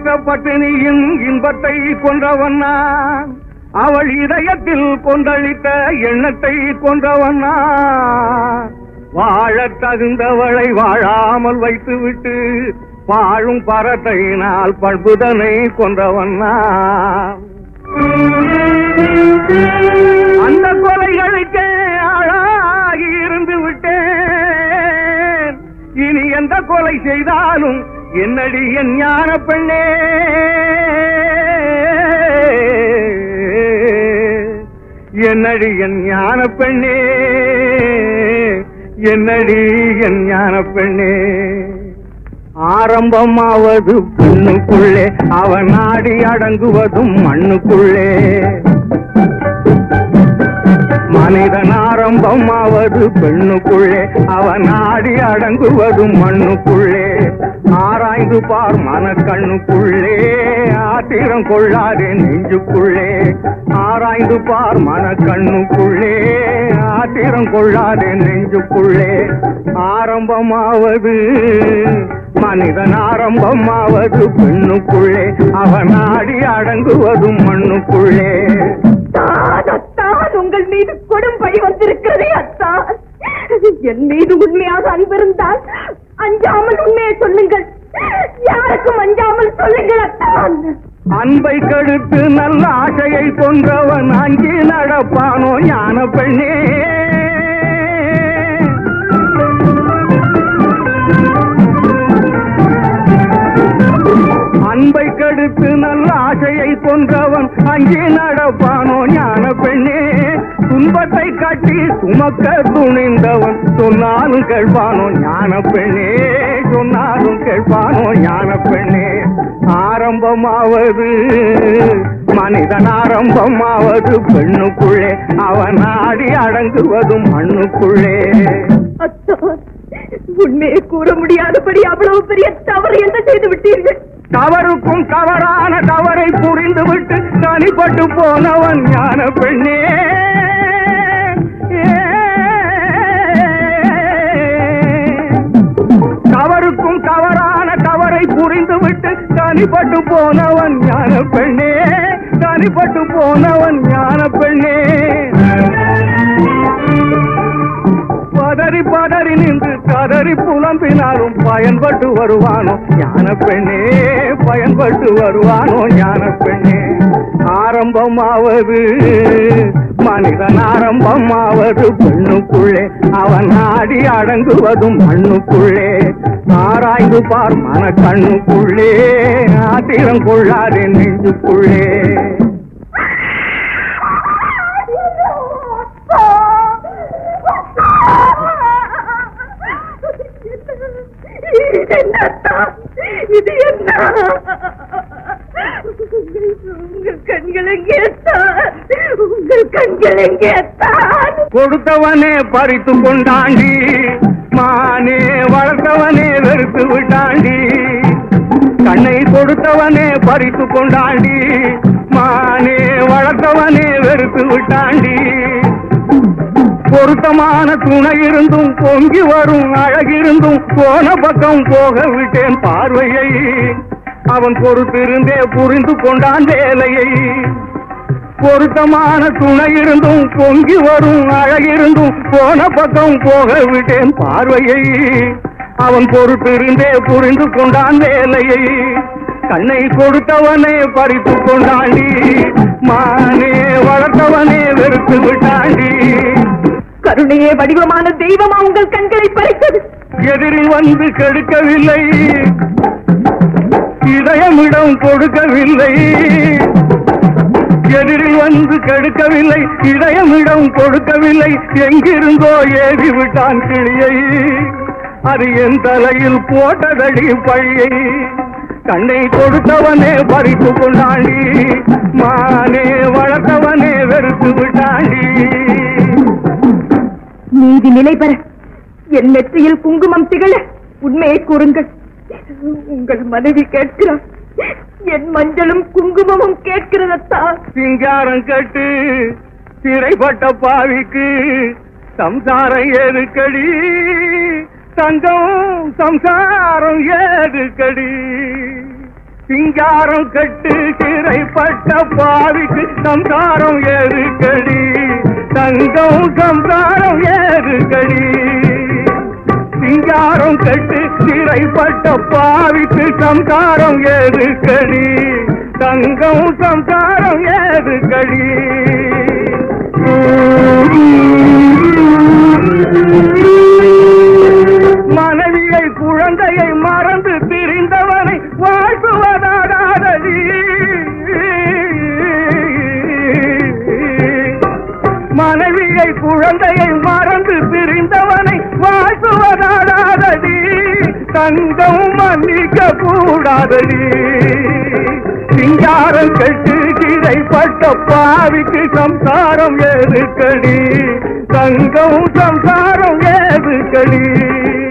பெற்ற பட்டினியின் இன்பத்தை கொன்றவன் நான் அவள் இதயத்தில் கொந்தளித்த எண்ணத்தை கொன்றவன் நான் வாழத் தகுந்தவளை வாழாமல் வைத்துவிட்டு வாழும் பரத்தையினால் பண்புதனை கொன்றவன் நான் அந்த கொலைகளுக்கு ஆளாகி இருந்து விட்டேன் இனி எந்த கொலை செய்தாலும் என்னடி என் ஞான பெண்ணே என்னடி என் ஞான பெண்ணே என்னடி என் ஞான பெண்ணே ஆரம்பமாவது பெண்ணுக்குள்ளே அவன் நாடி அடங்குவதும் மண்ணுக்குள்ளே மனிதன் ஆரம்பமாவது பெண்ணுக்குள்ளே அவன் நாடி அடங்குவதும் மண்ணுக்குள்ளே ஆராய்ந்து பார் மனக்கண்ணுக்குள்ளே ஆத்திரம் கொள்ளாதே நெஞ்சுக்குள்ளே ஆராய்ந்து பார் மனக்கண்ணுக்குள்ளே ஆத்திரம் கொள்ளாதே நெஞ்சுக்குள்ளே ஆரம்பமாவது மனிதன் ஆரம்பமாவது பெண்ணுக்குள்ளே அவன் நாடி அடங்குவதும் மண்ணுக்குள்ளே அத்தான், அத்தான், உங்கள் மீது கொடும் பழி வந்திருக்கிறதே அத்தான் என் மீது உண்மையாக அன்பிருந்தால் அஞ்சாமல் உண்மையை சொல்லுங்கள் யாருக்கும் அஞ்சாமல் சொல்லுங்கள் அத்தான் அன்பை கெடுத்து நல்ல ஆசையை கொன்றவன் அங்கே நடப்பானோ ஞான பெண்ணே அன்பை கெடுத்து நல்ல ஆசையை கொன்றவன் அங்கே நடப்பானோ ஞான பெண்ணே துன்பத்தை காட்டி சுமக்க துணிந்தவன் சொன்னாலும் கேட்பானோ ஞான பெண்ணே சொன்னாலும் கேட்பானோ ஞான பெண்ணே ஆரம்பமாவது மனிதன் ஆரம்பமாவது பெண்ணுக்குள்ளே அவன் ஆடி அடங்குவதும் மண்ணுக்குள்ளே அத்தான் உண்மையை கூற முடியாதபடி அவ்வளவு பெரிய தவறு என்ன செய்து விட்டீர்கள் தவறுக்கும் தவறான தவறை புரிந்துவிட்டு தனிப்பட்டு போனவன் ஞான பெண்ணே தவறுக்கும் தவறான தவறை புரிந்துவிட்டு தனிப்பட்டு போனவன் ஞான பெண்ணே தனிப்பட்டு போனவன் ஞான பெண்ணே பதறி பதறி நின்று கதறி புலம்பினாலும் பயன்பட்டு வருவானோ ஞான பெண்ணே பயன்பட்டு வருவானோ ஞான பெண்ணே ஆரம்பமாவது மனிதன் ஆரம்பமாவது பெண்ணுக்குள்ளே அவன் ஆடி அடங்குவதும் மண்ணுக்குள்ளே ஆராய்ந்து பார் மன கண்ணுக்குள்ளே ஆத்திரம் கொள்ளாதே நெஞ்சுக்குள்ளே இது என்ன அத்தான்? இது என்ன உங்கள் கண்கள் எங்கே அத்தான்? உங்கள் கண்கள் எங்கே அத்தான்? கொடுத்தவனே பறித்து கொண்டாண்டி மானே வளர்த்தவனே வெறுத்து விட்டாண்டி கண்ணை கொடுத்தவனே பறித்து கொண்டாண்டி மானே வளர்த்தவனே வெறுத்து விட்டாண்டி பொருத்தமான துணை இருந்தும் பொங்கி வரும் அழகிருந்தும் போன பக்கம் போக விட்டேன் பார்வையை அவன் பொறுத்திருந்தே புரிந்து கொண்டான் வேலையை பொருத்தமான துணை இருந்தும் பொங்கி வரும் அழகிருந்தும் போன பக்கம் போக விட்டேன் பார்வையை அவன் பொறுத்திருந்தே புரிந்து கொண்டான் வேலையை கண்ணை கொடுத்தவனே பறித்து கொண்டாண்டி மானே வளர்த்தவனே வெறுத்து விட்டாண்டி கருணையே வடிவமான தெய்வமா உங்கள் கண்களை பறித்தது எதிரில் வந்து கெடுக்கவில்லை இதயமிடம் கொடுக்கவில்லை எதிரில் வந்து கெடுக்கவில்லை இதயமிடம் கொடுக்கவில்லை எங்கிருந்தோ ஏவி விட்டான் கிளியை அது என் தலையில் போட்டதடி பழியை கண்ணை கொடுத்தவனே பறித்து கொண்டாண்டி மானே வளர்த்தவனே வெறுத்து விட்டாண்டி நீதி நிலை பெற என் நெற்றியில் குங்குமம் திகழ உண்மையை கூறுங்கள் உங்கள் மனைவி கேட்கிறார் என் மஞ்சளும் குங்குமமும் கேட்கிறதத்தா சிங்காரம் கட்டு சிறைப்பட்ட பாவிக்கு சம்சாரம் ஏதுக்கடி தங்கம் சம்சாரம் ஏதுக்கடி சிங்காரம் கட்டு சிறைப்பட்ட பாவிக்கு சம்சாரம் ஏறுகடி தங்கம் சம்சாரம் ஏறுகடி சிங்காரம் கட்டு சிறைப்பட்ட பாவிக்கு சம்சாரம் ஏறுகடி தங்கம் சம்சாரம் ஏறுகடி மனைவியை குழந்தையை மறந்து திரிந்தவனை வாழ்த்துவதாகாதடி மனைவியை குழந்தையை மறந்து திரிந்தவனை வாழ்த்துவதாகாதடி தங்கம் மன்னிக்க கூடாதடி சிங்காரம் கட்டு கிரைப்பட்ட பாவிக்கு சம்சாரம் ஏதுக்கடி தங்கம் சம்சாரம் ஏதுக்கடி